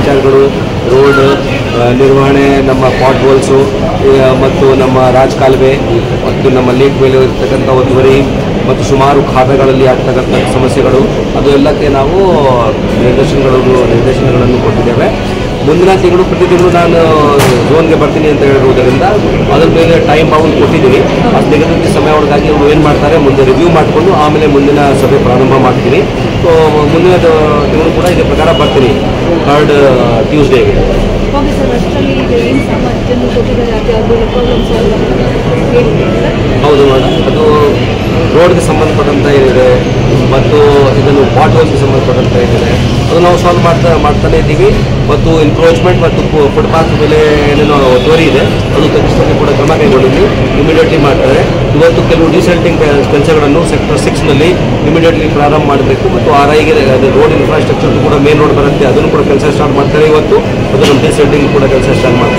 ವಿಚಾರಗಳು ರೋಡ್ ನಿರ್ವಹಣೆ ನಮ್ಮ ಪಾಟ್ ಹೋಲ್ಸು ಮತ್ತು ನಮ್ಮ ರಾಜ್ ಕಾಲುವೆ ಮತ್ತು ನಮ್ಮ ಲೇಕ್ ಮೇಲೆ ಇರ್ತಕ್ಕಂಥ ಒತ್ತುವರಿ ಮತ್ತು ಸುಮಾರು ಖಾತೆಗಳಲ್ಲಿ ಆಗ್ತಕ್ಕಂಥ ಸಮಸ್ಯೆಗಳು ಅದು ಎಲ್ಲಕ್ಕೆ ನಾವು ನಿರ್ದೇಶನಗಳು ನಿರ್ದೇಶನಗಳನ್ನು ಕೊಟ್ಟಿದ್ದೇವೆ ಮುಂದಿನ ತಿಂಗಳು ಪ್ರತಿ ತಿಂಗಳು ನಾನು ಝೋನ್ಗೆ ಬರ್ತೀನಿ ಅಂತ ಹೇಳಿರುವುದರಿಂದ ಅದ್ರ ಮೇಲೆ ಟೈಮ್ ಬೌಂಡ್ ಕೊಟ್ಟಿದ್ದೀನಿ ಅದು ನಿಗದಿತ ಸಮಯ ಒಳಗಾಗಿ ಅವರು ಏನು ಮಾಡ್ತಾರೆ ಮುಂದೆ ರಿವ್ಯೂ ಮಾಡಿಕೊಂಡು ಆಮೇಲೆ ಮುಂದಿನ ಸಭೆ ಪ್ರಾರಂಭ ಮಾಡ್ತೀನಿ ಸೊ ಮುಂದಿನ ತಿಂಗಳು ಕೂಡ ಇದೇ ಪ್ರಕಾರ ಬರ್ತೀನಿ ಥರ್ಡ್ ಟ್ಯೂಸ್ಡೇಗೆ ಓಕೆ ಸರ್ ಅಷ್ಟರಲ್ಲಿ ಈಗ ಏನು ಸಾಮರ್ಥ್ಯವನ್ನು ಕೊಟ್ಟಿದ್ದಾರೆ ಅದು ಯಾವುದೆಲ್ಲ ಪ್ರಾಬ್ಲಮ್ ಸಾಲ್ವ್ ಹೇಳಿದ್ದಾರೆ ಸರ್ ಹೌದು ಮೇಡಮ್ ಅದು ರೋಡ್ಗೆ ಸಂಬಂಧಪಟ್ಟಂತ ಏನಿದೆ ಮತ್ತು ಇದನ್ನು ವಾಟರ್ಗೆ ಸಂಬಂಧಪಟ್ಟಂತ ಏನಿದೆ ಅದು ನಾವು ಸಾಲ್ವ್ ಮಾಡ್ತಾ ಮಾಡ್ತಾನೆ ಇದ್ದೀವಿ ಮತ್ತು ಎನ್ಕ್ರೋಚ್ಮೆಂಟ್ ಮತ್ತು ಫುಟ್ಪಾತ್ ಮೇಲೆ ಏನೇನೋ ಒತ್ತುವರಿ ಇದೆ ಅದು ತಗ್ಗಿಸೋಕೆ ಕೂಡ ಕ್ರಮ ಕೈಗೊಂಡಿದ್ವಿ ಇಮಿಡಿಯೇಟ್ಲಿ ಮಾಡ್ತಾರೆ ಇವತ್ತು ಕೆಲವು ಡಿಸೆಂಟಿಂಗ್ ಕೆಲಸಗಳನ್ನು ಸೆಕ್ಟರ್ ಸಿಕ್ಸ್ನಲ್ಲಿ ಇಮಿಡಿಯೇಟ್ಲಿ ಪ್ರಾರಂಭ ಮಾಡಬೇಕು ಮತ್ತು ಆರ್ ಐಗೆ ಅದು ರೋಡ್ ಇನ್ಫ್ರಾಸ್ಟ್ರಕ್ಚರ್ ಕೂಡ ಮೇನ್ ರೋಡ್ ಬರುತ್ತೆ ಅದನ್ನು ಕೂಡ ಕೆಲಸ ಸ್ಟಾರ್ಟ್ ಮಾಡ್ತಾರೆ ಇವತ್ತು ಮತ್ತು ನಮ್ಮ ಡಿಸೆಂಟಿಂಗ್ ಕೂಡ ಕೆಲಸ ಸ್ಟಾರ್ಟ್ ಮಾಡ್ತಾರೆ